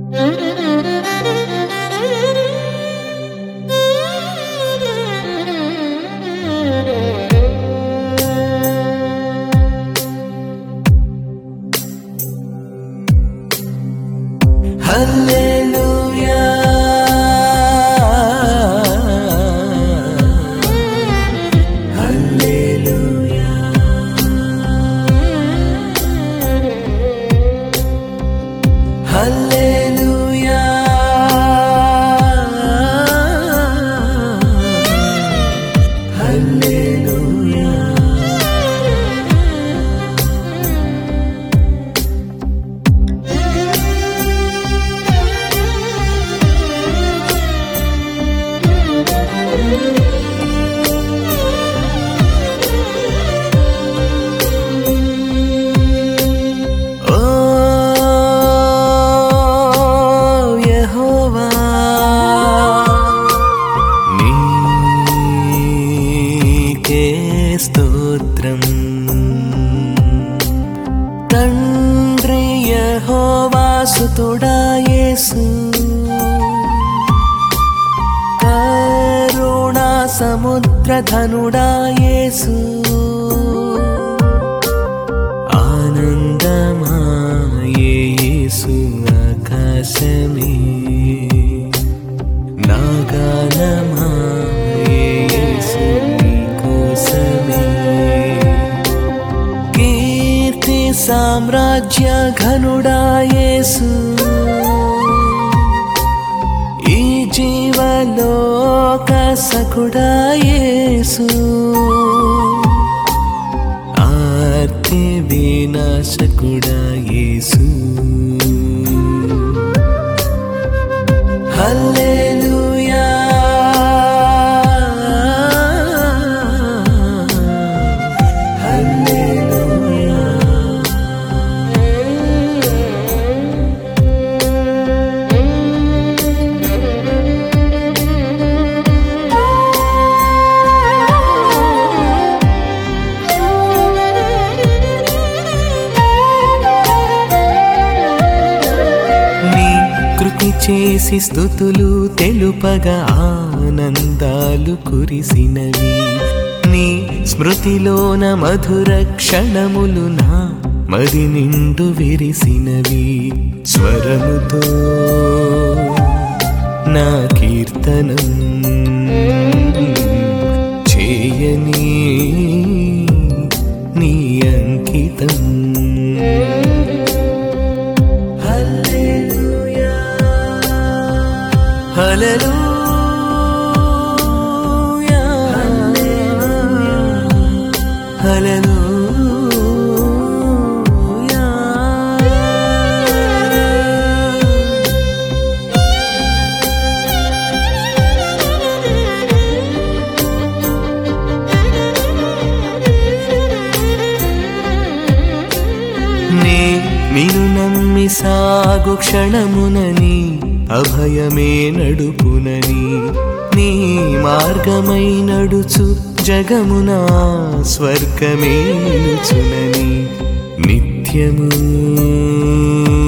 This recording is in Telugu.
హల్లెలూయా హల్లెలూయా హల్లెలూయా హల్లెలూయా ఓ యెహోవా నీకే స్తోత్రం తండ్రి యెహోవా సుతుడా యేసు కరుణా సముద్రధనుడా యేసు ఆనందమాయే యేసు ఆకాశమే నాగానమాయే యేసు నీకోసమే కీర్తి సామ్రాజ్య ఘనుడా యేసు ఈ జీవలోక సకుడా యేసు ఆర్తి వినాశకుడా యేసు హల్లెలూయా హల్లెలూయా నీ కృతి చేసి స్థుతులు తెలుపగా ఆనందాలు కురిసినవి నీ స్మృతిలోన మధుర క్షణములు నా మది నిండు విరిసినవి స్వరముతో నా కీర్తనం చేయని నీ అంకితం హల్లెలూయా హల్లెలూయా హల్లెలూయా నే మిను నమ్మి సాగు క్షణమునని అభయమే నడుపునని నీ మార్గమై నడుచు జగమున స్వర్గమే నిలుచునని నిత్యము